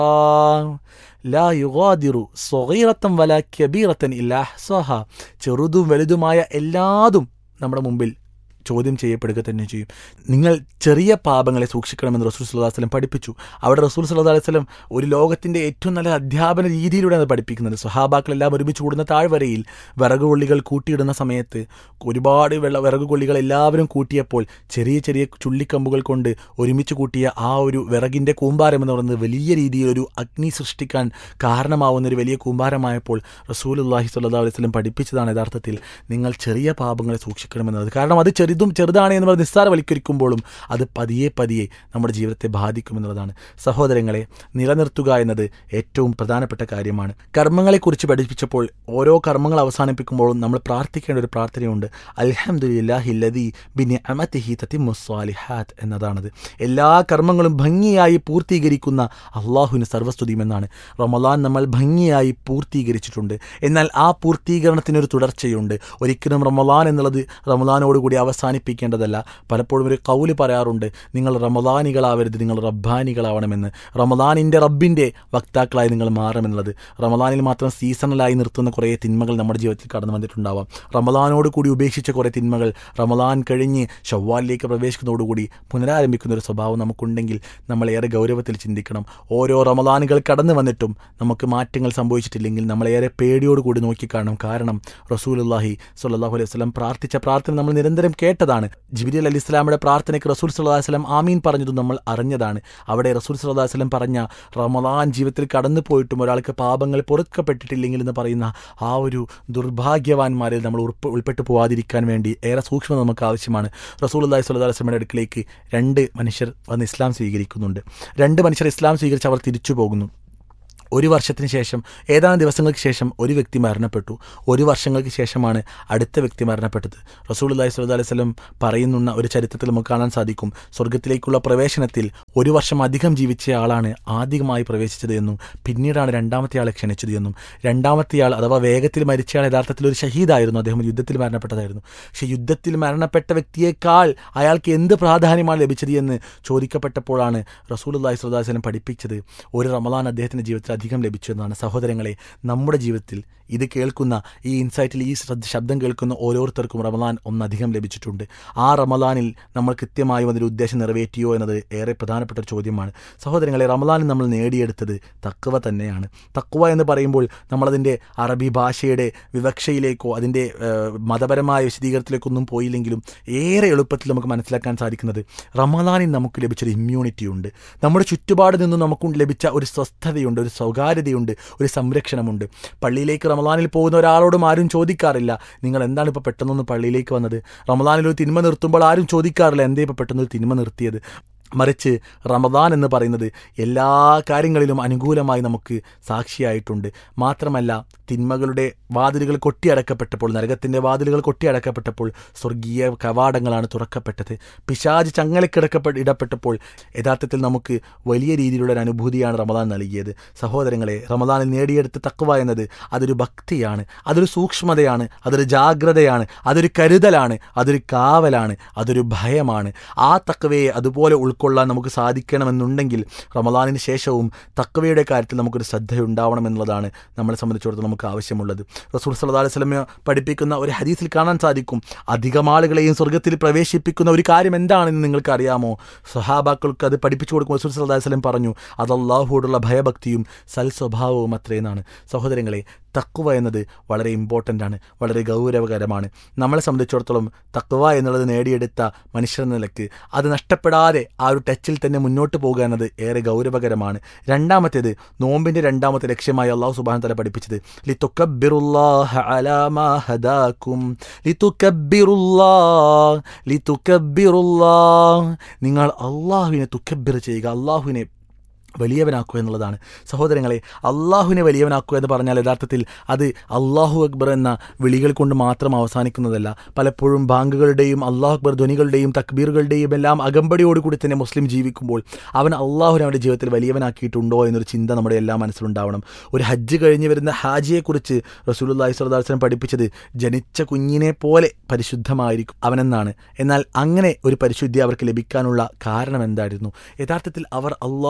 ലാ യുഗാദിറു സ്വഗീറത്തം വല കബീറത്തൻ ഇല്ല അഹ്സാഹ ചെറുതും വലുതുമായ എല്ലാതും നമ്മുടെ മുമ്പിൽ ചോദ്യം ചെയ്യപ്പെടുക തന്നെ ചെയ്യും നിങ്ങൾ ചെറിയ പാപങ്ങളെ സൂക്ഷിക്കണമെന്ന് റസൂൽ സല്ലല്ലാഹു അലൈഹി വസല്ലം പഠിപ്പിച്ചു അവിടെ റസൂൽ സല്ലല്ലാഹു അലൈഹി വസല്ലം ഒരു ലോകത്തിൻ്റെ ഏറ്റവും നല്ല അധ്യാപന രീതിയിലൂടെയാണ് പഠിപ്പിക്കുന്നത് സ്വഹാബാക്കളെല്ലാം ഒരുമിച്ച് കൂടുന്ന താഴ്വരയിൽ വിറക് കൊള്ളികൾ കൂട്ടിയിടുന്ന സമയത്ത് ഒരുപാട് വെള്ള വിറക് കൊള്ളികൾ എല്ലാവരും കൂട്ടിയപ്പോൾ ചെറിയ ചെറിയ ചുള്ളിക്കമ്പുകൾ കൊണ്ട് ഒരുമിച്ച് കൂട്ടിയ ആ ഒരു വിറകിൻ്റെ കൂമ്പാരം എന്ന് പറയുന്നത് വലിയ രീതിയിൽ ഒരു അഗ്നി സൃഷ്ടിക്കാൻ കാരണമാവുന്ന ഒരു വലിയ കൂമ്പാരമായപ്പോൾ റസൂലുള്ളാഹി സ്വല്ലല്ലാഹു അലൈഹി വസല്ലം പഠിപ്പിച്ചതാണ് യഥാർത്ഥത്തിൽ നിങ്ങൾ ചെറിയ പാപങ്ങളെ സൂക്ഷിക്കണമെന്നത് കാരണം അത് ചെറുതും ചെറുതാണ് എന്ന് പറഞ്ഞ് നിസ്സാരവൽക്കരിക്കുമ്പോഴും അത് പതിയെ പതിയെ നമ്മുടെ ജീവിതത്തെ ബാധിക്കുമെന്നുള്ളതാണ് സഹോദരങ്ങളെ നിലനിർത്തുക എന്നത് ഏറ്റവും പ്രധാനപ്പെട്ട കാര്യമാണ് കർമ്മങ്ങളെക്കുറിച്ച് പഠിപ്പിച്ചപ്പോൾ ഓരോ കർമ്മങ്ങൾ അവസാനിപ്പിക്കുമ്പോഴും നമ്മൾ പ്രാർത്ഥിക്കേണ്ട ഒരു പ്രാർത്ഥനയുണ്ട് അൽഹംദുലില്ലാഹില്ലദി ബിനി അമത്തിഹി തത്തിമുസ്വാലിഹാത്ത് എന്നതാണത് എല്ലാ കർമ്മങ്ങളും ഭംഗിയായി പൂർത്തീകരിക്കുന്ന അള്ളാഹുവിന് സർവസ്തുതിയുമെന്നാണ് റമലാൻ നമ്മൾ ഭംഗിയായി പൂർത്തീകരിച്ചിട്ടുണ്ട് എന്നാൽ ആ പൂർത്തീകരണത്തിനൊരു തുടർച്ചയുണ്ട് ഒരിക്കലും റമലാൻ എന്നുള്ളത് റമലാനോടുകൂടി അവസാനിപ്പിക്കേണ്ടതല്ല പലപ്പോഴും ഒരു കൗല് പറയാറുണ്ട് നിങ്ങൾ റമലാനികളാവരുത് നിങ്ങൾ റബ്ബാനികളാവണമെന്ന് റമലാനിൻ്റെ റബ്ബിൻ്റെ വക്താക്കളായി നിങ്ങൾ മാറുമെന്നുള്ളത് റമലാനിൽ മാത്രം സീസണലായി നിർത്തുന്ന കുറേ തിന്മകൾ നമ്മുടെ ജീവിതത്തിൽ കടന്നു വന്നിട്ടുണ്ടാവാം റമലാനോട് കൂടി ഉപേക്ഷിച്ച കുറേ തിന്മകൾ റമലാൻ കഴിഞ്ഞ് ഷവ്വാലിലേക്ക് പ്രവേശിക്കുന്നതോടുകൂടി പുനരാരംഭിക്കുന്ന ഒരു സ്വഭാവം നമുക്കുണ്ടെങ്കിൽ നമ്മൾ ഏറെ ഗൗരവത്തിൽ ചിന്തിക്കണം ഓരോ റമലാനുകൾ കടന്നു വന്നിട്ടും നമുക്ക് മാറ്റങ്ങൾ സംഭവിച്ചിട്ടില്ലെങ്കിൽ നമ്മളേറെ പേടിയോടുകൂടി നോക്കിക്കാണണം കാരണം റസൂലുല്ലാഹി സ്വല്ലല്ലാഹു അലൈഹി വസല്ലം പ്രാർത്ഥിച്ച പ്രാർത്ഥന നമ്മൾ നിരന്തരം കേട്ടതാണ് ജിബിരി അലി ഇസ്ലാമിയുടെ പ്രാർത്ഥനയ്ക്ക് റസൂൽ സല്ലല്ലാഹു അലൈഹി വസല്ലം ആമീൻ പറഞ്ഞതും നമ്മൾ അറിഞ്ഞതാണ് അവിടെ റസൂൽ സല്ലല്ലാഹു അലൈഹി വസല്ലം പറഞ്ഞ റമലാൻ ജീവിതത്തിൽ കടന്നു പോയിട്ടും ഒരാൾക്ക് പാപങ്ങൾ പൊറുക്കപ്പെട്ടിട്ടില്ലെങ്കിൽ എന്ന് പറയുന്ന ആ ഒരു ദുർഭാഗ്യവാന്മാരിൽ നമ്മൾ ഉൾപ്പെ ഉൾപ്പെട്ടു പോവാതിരിക്കാൻ വേണ്ടി ഏറെ സൂക്ഷ്മത നമുക്ക് ആവശ്യമാണ് റസൂൽ അള്ളാഹി സ്വല്ലല്ലാഹു അലൈഹി വസല്ലമയുടെ അടുക്കിലേക്ക് രണ്ട് മനുഷ്യർ വന്ന് ഇസ്ലാം സ്വീകരിക്കുന്നുണ്ട് രണ്ട് മനുഷ്യർ ഇസ്ലാം സ്വീകരിച്ച് അവർ തിരിച്ചു പോകുന്നു ഒരു വർഷത്തിന് ശേഷം ഏതാനും ദിവസങ്ങൾക്ക് ശേഷം ഒരു വ്യക്തി മരണപ്പെട്ടു ഒരു വർഷങ്ങൾക്ക് ശേഷമാണ് അടുത്ത വ്യക്തി മരണപ്പെട്ടത് റസൂൽ അള്ളാഹി സ്വല്ലല്ലാഹു അലൈഹി വസല്ലം പറയുന്ന ഒരു ചരിത്രത്തിൽ നമുക്ക് കാണാൻ സാധിക്കും സ്വർഗത്തിലേക്കുള്ള പ്രവേശനത്തിൽ ഒരു വർഷം അധികം ജീവിച്ച ആളാണ് ആദ്യമായി പ്രവേശിച്ചത് എന്നും പിന്നീടാണ് രണ്ടാമത്തെ ആളെ ക്ഷണിച്ചത് എന്നും രണ്ടാമത്തെ ആൾ അഥവാ വേഗത്തിൽ മരിച്ചയാൾ യഥാർത്ഥത്തിൽ ഒരു ഷഹീദായിരുന്നു അദ്ദേഹം യുദ്ധത്തിൽ മരണപ്പെട്ടതായിരുന്നു പക്ഷേ യുദ്ധത്തിൽ മരണപ്പെട്ട വ്യക്തിയേക്കാൾ അയാൾക്ക് എന്ത് പ്രാധാന്യമാണ് ലഭിച്ചത് എന്ന് ചോദിക്കപ്പെട്ടപ്പോഴാണ് റസൂൽ അള്ളാഹി സ്വല്ലല്ലാഹു അലൈഹി വസല്ലം പഠിപ്പിച്ചത് ഒരു റമലാൻ അദ്ദേഹത്തിൻ്റെ ജീവിതത്തിൽ അധികം ലഭിച്ചു എന്നതാണ് സഹോദരങ്ങളെ നമ്മുടെ ജീവിതത്തിൽ ഇത് കേൾക്കുന്ന ഈ ഇൻസൈറ്റിൽ ഈ ശ്രദ്ധ ശബ്ദം കേൾക്കുന്ന ഓരോരുത്തർക്കും റമലാൻ ഒന്നധികം ലഭിച്ചിട്ടുണ്ട് ആ റമലാനിൽ നമ്മൾ കൃത്യമായും അതിൻ്റെ ഉദ്ദേശം നിറവേറ്റിയോ എന്നത് ഏറെ പ്രധാനപ്പെട്ട ഒരു ചോദ്യമാണ് സഹോദരങ്ങളെ റമലാനിൽ നമ്മൾ നേടിയെടുത്തത് തക്കുവ തന്നെയാണ് തക്കുവ എന്ന് പറയുമ്പോൾ നമ്മളതിൻ്റെ അറബി ഭാഷയുടെ വിവക്ഷയിലേക്കോ അതിൻ്റെ ഏഹ്, മതപരമായ വിശദീകരണത്തിലേക്കൊന്നും പോയില്ലെങ്കിലും ഏറെ എളുപ്പത്തിൽ നമുക്ക് മനസ്സിലാക്കാൻ സാധിക്കുന്നത് റമലാനിൽ നമുക്ക് ലഭിച്ചൊരു ഇമ്മ്യൂണിറ്റി ഉണ്ട് നമ്മുടെ ചുറ്റുപാട് നിന്നും നമുക്ക് ലഭിച്ച ഒരു സ്വസ്ഥതയുണ്ട് ഒരു സ്വകാര്യതയുണ്ട് ഒരു സംരക്ഷണമുണ്ട് പള്ളിയിലേക്ക് റമലാനിൽ പോകുന്ന ഒരാളോടും ആരും ചോദിക്കാറില്ല നിങ്ങൾ എന്താണ് ഇപ്പോൾ പെട്ടെന്നൊന്ന് പള്ളിയിലേക്ക് വന്നത് റമലാനിൽ ഒരു തിന്മ നിർത്തുമ്പോൾ ആരും ചോദിക്കാറില്ല എന്തേ ഇപ്പോൾ പെട്ടെന്ന് ഒരു തിന്മ നിർത്തിയത് മറിച്ച് റമദാൻ എന്ന് പറയുന്നത് എല്ലാ കാര്യങ്ങളിലും അനുകൂലമായി നമുക്ക് സാക്ഷിയായിട്ടുണ്ട് മാത്രമല്ല തിന്മകളുടെ വാതിലുകൾ കൊട്ടിയടക്കപ്പെട്ടപ്പോൾ നരകത്തിൻ്റെ വാതിലുകൾ കൊട്ടിയടക്കപ്പെട്ടപ്പോൾ സ്വർഗീയ കവാടങ്ങളാണ് തുറക്കപ്പെട്ടത് പിശാജ് ചങ്ങലക്കിടക്കപ്പെട്ട് ഇടപ്പെട്ടപ്പോൾ യഥാർത്ഥത്തിൽ നമുക്ക് വലിയ രീതിയിലുള്ള ഒരു അനുഭൂതിയാണ് റമദാൻ നൽകിയത് സഹോദരങ്ങളെ റമദാനിൽ നേടിയെടുത്ത തക്വ എന്നത് അതൊരു ഭക്തിയാണ് അതൊരു സൂക്ഷ്മതയാണ് അതൊരു ജാഗ്രതയാണ് അതൊരു കരുതലാണ് അതൊരു കാവലാണ് അതൊരു ഭയമാണ് ആ തക്കവയെ അതുപോലെ ഉൾക്കൊള്ളാൻ നമുക്ക് സാധിക്കണമെന്നുണ്ടെങ്കിൽ റമദാനിന് ശേഷവും തക്കവയുടെ കാര്യത്തിൽ നമുക്കൊരു ശ്രദ്ധയുണ്ടാവണം എന്നുള്ളതാണ് നമ്മളെ സംബന്ധിച്ചിടത്തോളം നമുക്ക് ആവശ്യമുള്ളത് റസൂൽ സല്ലല്ലാഹു അലൈഹി വസല്ലം പഠിപ്പിക്കുന്ന ഒരു ഹദീസിൽ കാണാൻ സാധിക്കും അധികം ആളുകളെയും സ്വർഗത്തിൽ പ്രവേശിപ്പിക്കുന്ന ഒരു കാര്യം എന്താണെന്ന് നിങ്ങൾക്ക് അറിയാമോ സഹാബാക്കൾക്ക് അത് പഠിപ്പിച്ചു കൊടുക്കും റസൂൽ സല്ലല്ലാഹു അലൈഹി വസല്ലം പറഞ്ഞു അത് അള്ളാഹുവോടുള്ള ഭയഭക്തിയും സൽ സ്വഭാവവും അത്രയെന്നാണ് സഹോദരങ്ങളെ തക്കുവ എന്നത് വളരെ ഇമ്പോർട്ടൻ്റ് ആണ് വളരെ ഗൗരവകരമാണ് നമ്മളെ സംബന്ധിച്ചിടത്തോളം തക്കുവ എന്നുള്ളത് നേടിയെടുത്ത മനുഷ്യർ എന്ന നിലക്ക് അത് നഷ്ടപ്പെടാതെ ആ ഒരു ടച്ചിൽ തന്നെ മുന്നോട്ട് പോകുക എന്നത് ഏറെ ഗൗരവകരമാണ് രണ്ടാമത്തേത് നോമ്പിൻ്റെ രണ്ടാമത്തെ ലക്ഷ്യമായി അള്ളാഹു സുബാൻ തല പഠിപ്പിച്ചത് ലി തുക്കബിറുല്ലാഹ അലാമാ ഹദാക്കും ലി തുക്കബിറുല്ലാഹ് ലി തുക്കബിറുല്ലാഹ് നിങ്ങൾ അള്ളാഹുവിനെ തുക്കബിർ ചെയ്യുക അള്ളാഹുവിനെ വലിയവനാക്കുക എന്നുള്ളതാണ് സഹോദരങ്ങളെ അള്ളാഹുവിനെ വലിയവനാക്കുക എന്ന് പറഞ്ഞാൽ യഥാർത്ഥത്തിൽ അത് അള്ളാഹു അക്ബർ എന്ന വിളികൾ കൊണ്ട് മാത്രം അവസാനിക്കുന്നതല്ല പലപ്പോഴും ബാങ്കുകളുടെയും അള്ളാഹു അക്ബർ ധ്വനികളുടെയും തക്ബീറുകളുടെയും എല്ലാം അകമ്പടിയോടുകൂടി തന്നെ മുസ്ലിം ജീവിക്കുമ്പോൾ അവൻ അള്ളാഹുവിനെ അവൻ്റെ ജീവിതത്തിൽ വലിയവനാക്കിയിട്ടുണ്ടോ എന്നൊരു ചിന്ത നമ്മുടെ എല്ലാ മനസ്സിലുണ്ടാവണം ഒരു ഹജ്ജ് കഴിഞ്ഞ് വരുന്ന ഹാജിയെക്കുറിച്ച് റസൂലുല്ലാഹി സ്വലാസ്ലം പഠിപ്പിച്ചത് ജനിച്ച കുഞ്ഞിനെ പോലെ പരിശുദ്ധമായിരിക്കും അവനെന്നാണ് എന്നാൽ അങ്ങനെ ഒരു പരിശുദ്ധി അവർക്ക് ലഭിക്കാനുള്ള കാരണം എന്തായിരുന്നു യഥാർത്ഥത്തിൽ അവർ അള്ളാഹു അക്ബർ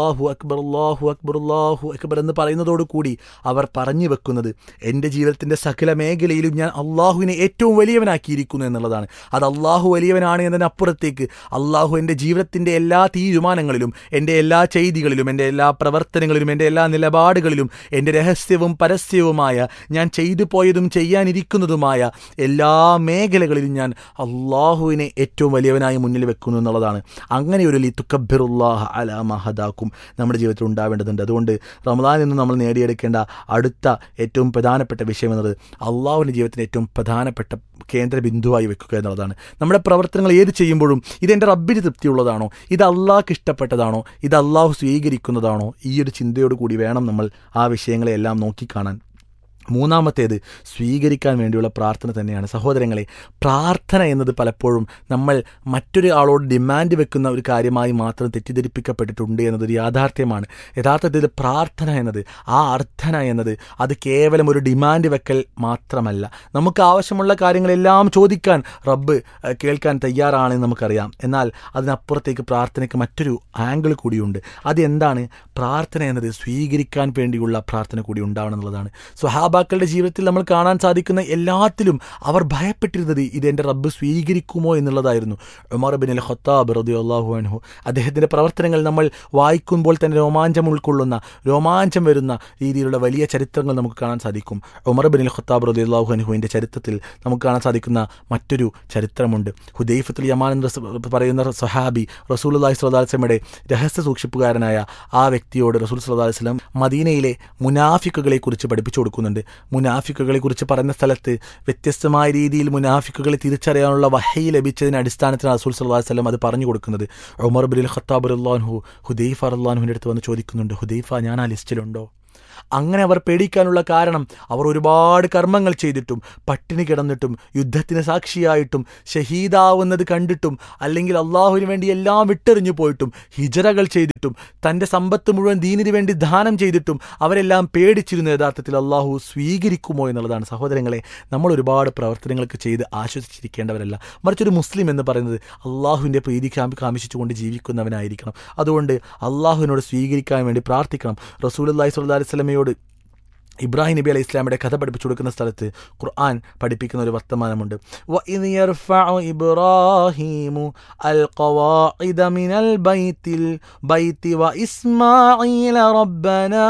അക്ബർ അള്ളാഹു അക്ബർ അള്ളാഹു അക്ബർ എന്ന് പറയുന്നതോടുകൂടി അവർ പറഞ്ഞു വെക്കുന്നത് എൻ്റെ ജീവിതത്തിൻ്റെ സകല മേഖലയിലും ഞാൻ അള്ളാഹുവിനെ ഏറ്റവും വലിയവനാക്കിയിരിക്കുന്നു എന്നുള്ളതാണ് അത് അള്ളാഹു വലിയവനാണ് എന്നതിനപ്പുറത്തേക്ക് അള്ളാഹു എൻ്റെ ജീവിതത്തിൻ്റെ എല്ലാ തീരുമാനങ്ങളിലും എൻ്റെ എല്ലാ ചെയ്തികളിലും എൻ്റെ എല്ലാ പ്രവർത്തനങ്ങളിലും എൻ്റെ എല്ലാ നിലപാടുകളിലും എൻ്റെ രഹസ്യവും പരസ്യവുമായ ഞാൻ ചെയ്തു പോയതും ചെയ്യാനിരിക്കുന്നതുമായ എല്ലാ മേഖലകളിലും ഞാൻ അള്ളാഹുവിനെ ഏറ്റവും വലിയവനായി മുന്നിൽ വെക്കുന്നു എന്നുള്ളതാണ് അങ്ങനെ ഒരു ലിത്തുക്കബിറുല്ലാഹ അല മഹദാക്കും നമ്മുടെ ജീവിതത്തിൽ ഉണ്ടാവേണ്ടതുണ്ട് അതുകൊണ്ട് റമദാനിൽ നിന്ന് നമ്മൾ നേടിയെടുക്കേണ്ട അടുത്ത ഏറ്റവും പ്രധാനപ്പെട്ട വിഷയം എന്നത് അള്ളാഹുവിൻ്റെ ജീവിതത്തിന് ഏറ്റവും പ്രധാനപ്പെട്ട കേന്ദ്ര ബിന്ദുവായി വെക്കുക എന്നുള്ളതാണ് നമ്മുടെ പ്രവർത്തനങ്ങൾ ഏത് ചെയ്യുമ്പോഴും ഇതെൻ്റെ റബ്ബിന് തൃപ്തിയുള്ളതാണോ ഇത് അള്ളാഹ്ക്ക് ഇഷ്ടപ്പെട്ടതാണോ ഇത് അള്ളാഹു സ്വീകരിക്കുന്നതാണോ ഈ ഒരു ചിന്തയോട് കൂടി വേണം നമ്മൾ ആ വിഷയങ്ങളെല്ലാം നോക്കിക്കാണാൻ മൂന്നാമത്തേത് സ്വീകരിക്കാൻ വേണ്ടിയുള്ള പ്രാർത്ഥന തന്നെയാണ് സഹോദരങ്ങളെ പ്രാർത്ഥന എന്നത് പലപ്പോഴും നമ്മൾ മറ്റൊരു ആളോട് ഡിമാൻഡ് വെക്കുന്ന ഒരു കാര്യമായി മാത്രം തെറ്റിദ്ധരിപ്പിക്കപ്പെട്ടിട്ടുണ്ട് എന്നതൊരു യാഥാർത്ഥ്യമാണ് യഥാർത്ഥത്തിൽ പ്രാർത്ഥന എന്നത് ആ അർത്ഥന എന്നത് അത് കേവലം ഒരു ഡിമാൻഡ് വെക്കൽ മാത്രമല്ല നമുക്ക് ആവശ്യമുള്ള കാര്യങ്ങളെല്ലാം ചോദിക്കാൻ റബ്ബ് ഏഹ്, കേൾക്കാൻ തയ്യാറാണെന്ന് നമുക്കറിയാം എന്നാൽ അതിനപ്പുറത്തേക്ക് പ്രാർത്ഥനയ്ക്ക് മറ്റൊരു ആംഗിൾ കൂടിയുണ്ട് അതെന്താണ് പ്രാർത്ഥന എന്നത് സ്വീകരിക്കാൻ വേണ്ടിയുള്ള പ്രാർത്ഥന കൂടി ഉണ്ടാവണം എന്നുള്ളതാണ് സ്വഹാബാക്കളുടെ ജീവിതത്തിൽ നമ്മൾ കാണാൻ സാധിക്കുന്ന എല്ലാത്തിലും അവർ ഭയപ്പെട്ടിരുന്നത് ഇത് എൻ്റെ റബ്ബ് സ്വീകരിക്കുമോ എന്നുള്ളതായിരുന്നു ഉമർ ബിൻ അൽ ഖത്താബ് റതി അള്ളാഹു അൻഹു അദ്ദേഹത്തിൻ്റെ പ്രവർത്തനങ്ങൾ നമ്മൾ വായിക്കുമ്പോൾ തന്നെ രോമാഞ്ചം ഉൾക്കൊള്ളുന്ന രോമാഞ്ചം വരുന്ന രീതിയിലുള്ള വലിയ ചരിത്രങ്ങൾ നമുക്ക് കാണാൻ സാധിക്കും ഉമർ ബിൻ അൽ ഖത്താബ് റതി അള്ളാഹു അൻഹുവിൻ്റെ ചരിത്രത്തിൽ നമുക്ക് കാണാൻ സാധിക്കുന്ന മറ്റൊരു ചരിത്രമുണ്ട് ഹുദൈഫത്തുൽ യമാൻ എന്ന് റസൂ- പറയുന്ന സഹാബി റസൂൽ അള്ളാഹി സ്വലാസ്ലമയുടെ രഹസ്യ സൂക്ഷിപ്പുകാരനായ ആ വ്യക്തിയോട് റസൂൽ സ്വല്ലാ വസ്ലം മദീനയിലെ മുനാഫിക്കുകളെ കുറിച്ച് പഠിപ്പിച്ചു കൊടുക്കുന്നുണ്ട് മുനാഫിക്കുകളെ കുറിച്ച് പറയുന്ന സ്ഥലത്ത് വ്യത്യസ്തമായ രീതിയിൽ മുനാഫിക്കുകളെ തിരിച്ചറിയാനുള്ള വഹയി ലഭിച്ചതിന് അടിസ്ഥാനത്തിലാണ് റസൂൽ സ്വല്ലാ വസ്ലം അത് പറഞ്ഞു കൊടുക്കുന്നത് ഉമർ ബിൻ ഖത്താബ് അള്ളാൻഹു ഹുദൈഫ അള്ളാൻഹുവിൻ്റെ അടുത്ത് വന്ന് ചോദിക്കുന്നുണ്ട് ഹുദൈഫ ഞാൻ ആ ലിസ്റ്റിലുണ്ടോ അങ്ങനെ അവർ പേടിക്കാനുള്ള കാരണം അവർ ഒരുപാട് കർമ്മങ്ങൾ ചെയ്തിട്ടും പട്ടിണി കിടന്നിട്ടും യുദ്ധത്തിന് സാക്ഷിയായിട്ടും ഷഹീദാവുന്നത് കണ്ടിട്ടും അല്ലെങ്കിൽ അള്ളാഹുവിന് വേണ്ടി എല്ലാം വിട്ടെറിഞ്ഞു പോയിട്ടും ഹിജറകൾ ചെയ്തിട്ടും തൻ്റെ സമ്പത്ത് മുഴുവൻ ദീനിന് വേണ്ടി ദാനം ചെയ്തിട്ടും അവരെല്ലാം പേടിച്ചിരുന്നു യഥാർത്ഥത്തിൽ അള്ളാഹു സ്വീകരിക്കുമോ എന്നുള്ളതാണ് സഹോദരങ്ങളെ നമ്മൾ ഒരുപാട് പ്രവർത്തനങ്ങൾക്ക് ചെയ്ത് ആശ്വസിച്ചിരിക്കേണ്ടവരല്ല മറിച്ചൊരു മുസ്ലിം എന്ന് പറയുന്നത് അള്ളാഹുവിൻ്റെ പ്രീതി കാമി കാമിച്ചുകൊണ്ട് ജീവിക്കുന്നവനായിരിക്കണം അതുകൊണ്ട് അള്ളാഹുവിനോട് സ്വീകരിക്കാൻ വേണ്ടി പ്രാർത്ഥിക്കണം റസൂൽ അള്ളാഹി സ്വല്ലാ വസ്ലമയോട് ഇബ്രാഹിം നബി അലൈഹി ഇസ്ലാമിയുടെ കഥ പഠിപ്പിച്ചു കൊടുക്കുന്ന സ്ഥലത്ത് ഖുർആൻ പഠിപ്പിക്കുന്ന ഒരു വർത്തമാനമുണ്ട് وَإِذْ يَرْفَعُ إِبْرَاهِيمُ الْقَوَاعِدَ مِنَ الْبَيْتِ الْبَيْتِ وَإِسْمَاعِيلَ رَبَّنَا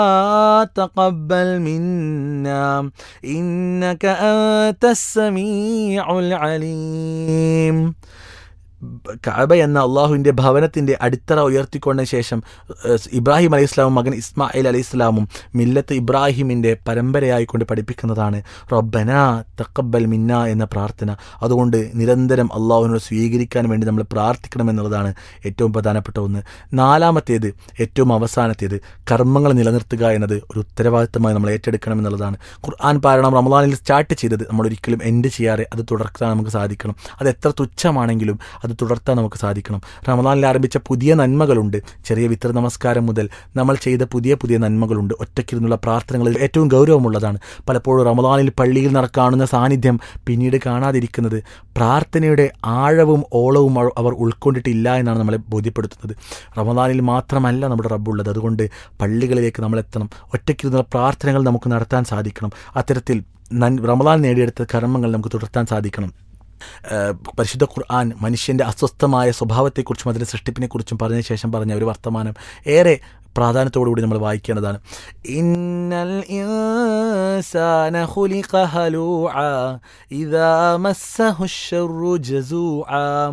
تَقَبَّلْ مِنَّا إِنَّكَ أَنْتَ السَّمِيعُ الْعَلِيمُ കഅബ എന്ന അള്ളാഹുവിൻ്റെ ഭവനത്തിൻ്റെ അടിത്തറ ഉയർത്തിക്കൊണ്ടതിന് ശേഷം ഏഹ്, ഇബ്രാഹിം അലൈഹി ഇസ്ലാമും മകൻ ഇസ്മായിൽ അലൈഹി ഇസ്ലാമും മില്ലത്ത് ഇബ്രാഹിമിൻ്റെ പരമ്പരയായിക്കൊണ്ട് പഠിപ്പിക്കുന്നതാണ് റബ്ബന തക്കബൽ മിന്ന എന്ന പ്രാർത്ഥന അതുകൊണ്ട് നിരന്തരം അള്ളാഹുവിനോട് സ്വീകരിക്കാൻ വേണ്ടി നമ്മൾ പ്രാർത്ഥിക്കണം എന്നുള്ളതാണ് ഏറ്റവും പ്രധാനപ്പെട്ട ഒന്ന് നാലാമത്തേത് ഏറ്റവും അവസാനത്തേത് കർമ്മങ്ങൾ നിലനിർത്തുക എന്നത് ഒരു ഉത്തരവാദിത്തമായി നമ്മൾ ഏറ്റെടുക്കണം എന്നുള്ളതാണ് ഖുർആൻ പാരണം റമദാനിൽ സ്റ്റാർട്ട് ചെയ്തത് നമ്മൾ ഒരിക്കലും എൻഡ് ചെയ്യാതെ അത് തുടർത്താൻ നമുക്ക് സാധിക്കണം അത് എത്ര തുച്ഛമാണെങ്കിലും അത് തുടർത്താൻ നമുക്ക് സാധിക്കണം റമദാനിൽ ആരംഭിച്ച പുതിയ നന്മകളുണ്ട് ചെറിയ വിത്ര നമസ്കാരം മുതൽ നമ്മൾ ചെയ്ത പുതിയ പുതിയ നന്മകളുണ്ട് ഒറ്റയ്ക്കിരുന്നുള്ള പ്രാർത്ഥനകളിൽ ഏറ്റവും ഗൗരവമുള്ളതാണ് പലപ്പോഴും റമദാനിൽ പള്ളിയിൽ നടക്കാണുന്ന സാന്നിധ്യം പിന്നീട് കാണാതിരിക്കുന്നത് പ്രാർത്ഥനയുടെ ആഴവും ഓളവും അവ- അവർ ഉൾക്കൊണ്ടിട്ടില്ല എന്നാണ് നമ്മളെ ബോധ്യപ്പെടുത്തുന്നത് റമദാനിൽ മാത്രമല്ല നമ്മുടെ റബ്ബുള്ളത് അതുകൊണ്ട് പള്ളികളിലേക്ക് നമ്മൾ എത്തണം ഒറ്റയ്ക്കിരുന്നുള്ള പ്രാർത്ഥനകൾ നമുക്ക് നടത്താൻ സാധിക്കണം അത്തരത്തിൽ നൻ റമദാൻ നേടിയെടുത്ത കർമ്മങ്ങൾ നമുക്ക് തുടർത്താൻ സാധിക്കണം ഏഹ് പരിശുദ്ധ ഖുർആൻ മനുഷ്യൻ്റെ അസ്വസ്ഥമായ സ്വഭാവത്തെക്കുറിച്ചും അതിൻ്റെ സൃഷ്ടിപ്പിനെക്കുറിച്ചും പറഞ്ഞ ശേഷം പറഞ്ഞ ഒരു വർത്തമാനം ഏറെ പ്രാധാന്യത്തോടുകൂടി നമ്മൾ വായിക്കേണ്ടതാണ് ഇന്നൽ ഇൻസാന ഖുലിഖ ഹലൂഅ ഇദാ മസ്സഹു الشر ജസൂഅ